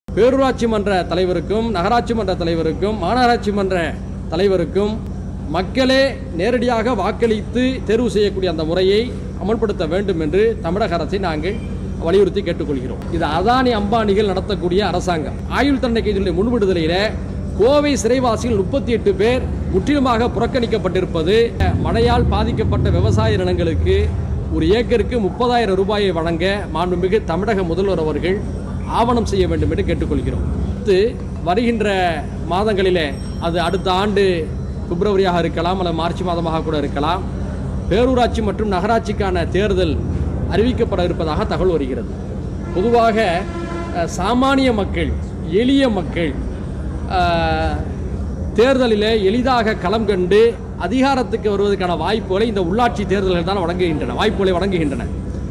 பேரூராட்சி மன்ற தலைவருக்கும் நகராட்சி மன்ற தலைவருக்கும் மாநகராட்சி மன்ற தலைவருக்கும் மக்களே நேரடியாக வாக்களித்து தேர்வு செய்யக்கூடிய அந்த முறையை அமல்படுத்த வேண்டும் என்று தமிழக அரசை நாங்கள் வலியுறுத்தி கேட்டுக்கொள்கிறோம் இது அதானி அம்பானிகள் நடத்தக்கூடிய அரசாங்கம் ஆயுள் தண்டனை கைதிகளுடைய முன்விடுதலையில கோவை சிறைவாசிகள் முப்பத்தி எட்டு பேர் முற்றிலுமாக புறக்கணிக்கப்பட்டிருப்பது மழையால் பாதிக்கப்பட்ட விவசாய நிலங்களுக்கு ஒரு ஏக்கருக்கு முப்பதாயிரம் ரூபாயை வழங்க மாண்புமிகு தமிழக முதல்வர் அவர்கள் ஆவணம் செய்ய வேண்டும் என்று கேட்டுக்கொள்கிறோம் அடுத்து வருகின்ற மாதங்களிலே அது அடுத்த ஆண்டு பிப்ரவரியாக இருக்கலாம் அல்லது மார்ச் மாதமாக கூட இருக்கலாம் பேரூராட்சி மற்றும் நகராட்சிக்கான தேர்தல் அறிவிக்கப்பட இருப்பதாக தகவல் வருகிறது பொதுவாக அஹ், சாமானிய மக்கள் எளிய மக்கள் அஹ், தேர்தலிலே எளிதாக களம் கண்டு அதிகாரத்துக்கு வருவதற்கான வாய்ப்புகளை இந்த உள்ளாட்சி தேர்தல்கள் தான் வழங்குகின்றன வாய்ப்புகளை வழங்குகின்றன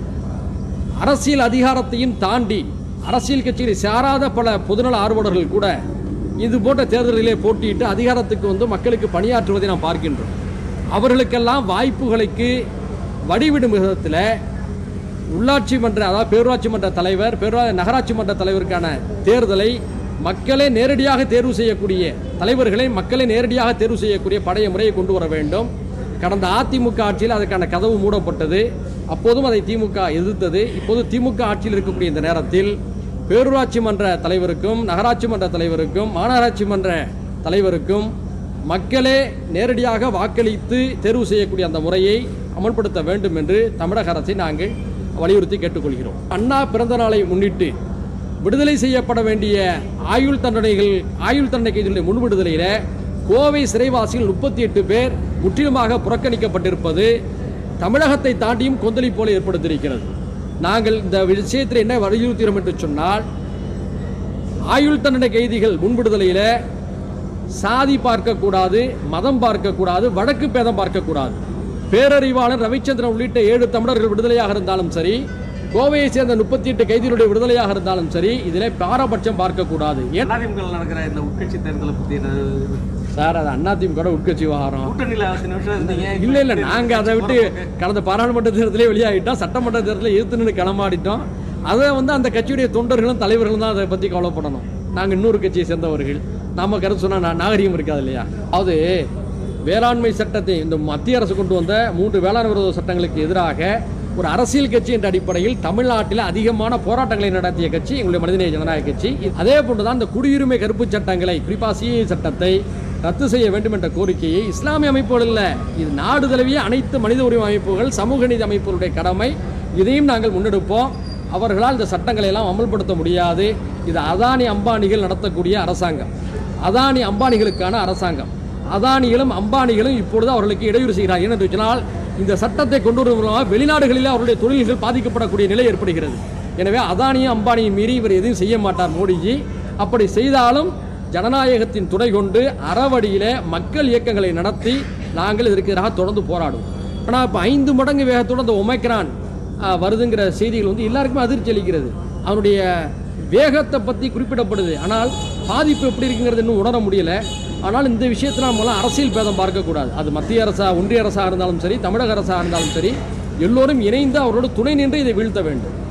அரசியல் அதிகாரத்தையும் தாண்டி அரசியல் கட்சிகளை சாராத பல பொதுநல ஆர்வலர்கள் கூட இது போன்ற தேர்தலிலே போட்டியிட்டு அதிகாரத்துக்கு வந்து மக்களுக்கு பணியாற்றுவதை நாம் பார்க்கின்றோம் அவர்களுக்கெல்லாம் வாய்ப்புகளுக்கு வடிவிடும் விதத்தில் உள்ளாட்சி மன்ற அதாவது பேரூராட்சி மன்ற தலைவர் பேரூரா நகராட்சி மன்ற தலைவருக்கான தேர்தலை மக்களே நேரடியாக தேர்வு செய்யக்கூடிய தலைவர்களை மக்களே நேரடியாக தேர்வு செய்யக்கூடிய பழைய முறையை கொண்டு வர வேண்டும் கடந்த அதிமுக ஆட்சியில் அதற்கான கதவு மூடப்பட்டது அப்போதும் அதை திமுக எதிர்த்தது இப்போது திமுக ஆட்சியில் இருக்கக்கூடிய இந்த நேரத்தில் பேரூராட்சி மன்ற தலைவருக்கும் நகராட்சி மன்ற தலைவருக்கும் மாநகராட்சி மன்ற தலைவருக்கும் மக்களே நேரடியாக வாக்களித்து தேர்வு செய்யக்கூடிய அந்த முறையை அமல்படுத்த வேண்டும் என்று தமிழக அரசை நாங்கள் வலியுறுத்தி கேட்டுக்கொள்கிறோம் அண்ணா பிறந்த நாளை முன்னிட்டு விடுதலை செய்யப்பட வேண்டிய ஆயுள் தண்டனைகள் ஆயுள் தண்டனை கைதிகளுடைய முன் விடுதலையில கோவை சிறைவாசிகள் முப்பத்தி எட்டு பேர் முற்றிலுமாக புறக்கணிக்கப்பட்டிருப்பது தமிழகத்தை தாண்டியும் கொந்தளி போல ஏற்படுத்தியிருக்கிறது நாங்கள் இந்த விஷயத்தில் என்ன வலியுறுத்துகிறோம் என்று சொன்னால் ஆயுள் தண்டனை கைதிகள் முன்விடுதலையில சாதி பார்க்கக்கூடாது மதம் பார்க்கக்கூடாது வடக்கு பேதம் பார்க்கக்கூடாது பேரறிவாளன் ரவிச்சந்திரன் உள்ளிட்ட ஏழு தமிழர்கள் விடுதலையாக இருந்தாலும் சரி கோவையை சேர்ந்த முப்பத்தி எட்டு கைதிகளுடைய விடுதலையாக இருந்தாலும் சரி இதில் பாரபட்சம் பார்க்கக்கூடாது ஏன் அதிமுக நடக்கிற இந்த உட்கட்சி தேர்தலை பத்தி என்ன சார் அது அதிமுக உட்கட்சி விவகாரம் கூட்டணியில அத்தனை நிமிஷம் இருந்தீங்க இல்ல இல்ல நாங்க அதை விட்டு கடந்த பாராளுமன்ற தேர்தலே வெளியாகிட்டோம் சட்டமன்ற தேர்தலில் எதிர்த்து நின்று களமாடிட்டோம் அதை வந்து அந்த கட்சியுடைய தொண்டர்களும் தலைவர்களும் தான் அதை பத்தி கவலைப்படணும் நாங்க இன்னொரு கட்சியை சேர்ந்தவர்கள் நாம கருத்து சொன்னா நா- நாகரிகம் இருக்காது இல்லையா அதாவது வேளாண்மை சட்டத்தை இந்த மத்திய அரசு கொண்டு வந்த மூன்று வேளாண் விரோத சட்டங்களுக்கு எதிராக ஒரு அரசியல் கட்சி என்ற அடிப்படையில் தமிழ்நாட்டில் அதிகமான போராட்டங்களை நடத்திய கட்சி எங்களுடைய மனிதநேய ஜனநாயக கட்சி அதே போன்றுதான் இந்த குடியுரிமை கருப்பு சட்டங்களை குறிப்பாக சிஏ சட்டத்தை ரத்து செய்ய வேண்டும் என்ற கோரிக்கையை இஸ்லாமிய அமைப்புகள் இல்ல இது நாடு தழுவிய அனைத்து மனித உரிமை அமைப்புகள் சமூக நீதி அமைப்புகளுடைய கடமை இதையும் நாங்கள் முன்னெடுப்போம் அவர்களால் இந்த சட்டங்களை எல்லாம் அமல்படுத்த முடியாது இது அதானி அம்பானிகள் நடத்தக்கூடிய அரசாங்கம் அதானி அம்பானிகளுக்கான அரசாங்கம் அதானிகளும் அம்பானிகளும் இப்பொழுது அவர்களுக்கு இடையூறு செய்கிறார்கள் ஏனென்று சொன்னால் இந்த சட்டத்தை கொண்டு வருவதன் மூலமாக வெளிநாடுகளில் அவருடைய தொழில்கள் பாதிக்கப்படக்கூடிய நிலை ஏற்படுகிறது எனவே அதானியும் அம்பானியும் மீறி இவர் எதையும் செய்ய மாட்டார் மோடிஜி அப்படி செய்தாலும் ஜனநாயகத்தின் துணை கொண்டு அறவழியிலே மக்கள் இயக்கங்களை நடத்தி நாங்கள் இதற்கு எதிராக தொடர்ந்து போராடுவோம் ஆனால் இப்போ ஐந்து மடங்கு வேகத்தோடு அந்த ஒமைக்ரான் ஆ, வருதுங்கிற செய்திகள் வந்து எல்லாருக்குமே அதிர்ச்சி அளிக்கிறது அவனுடைய வேகத்தை பற்றி குறிப்பிடப்படுது ஆனால் பாதிப்பு எப்படி இருக்குங்கிறது இன்னும் உணர முடியல ஆனால் இந்த விஷயத்தில் நம்மளாம் அரசியல் பேதம் பார்க்கக்கூடாது அது மத்திய அரசா ஒன்றிய அரசாக இருந்தாலும் சரி தமிழக அரசாக இருந்தாலும் சரி எல்லோரும் இணைந்து அவரோடு துணை நின்று இதை வீழ்த்த வேண்டும்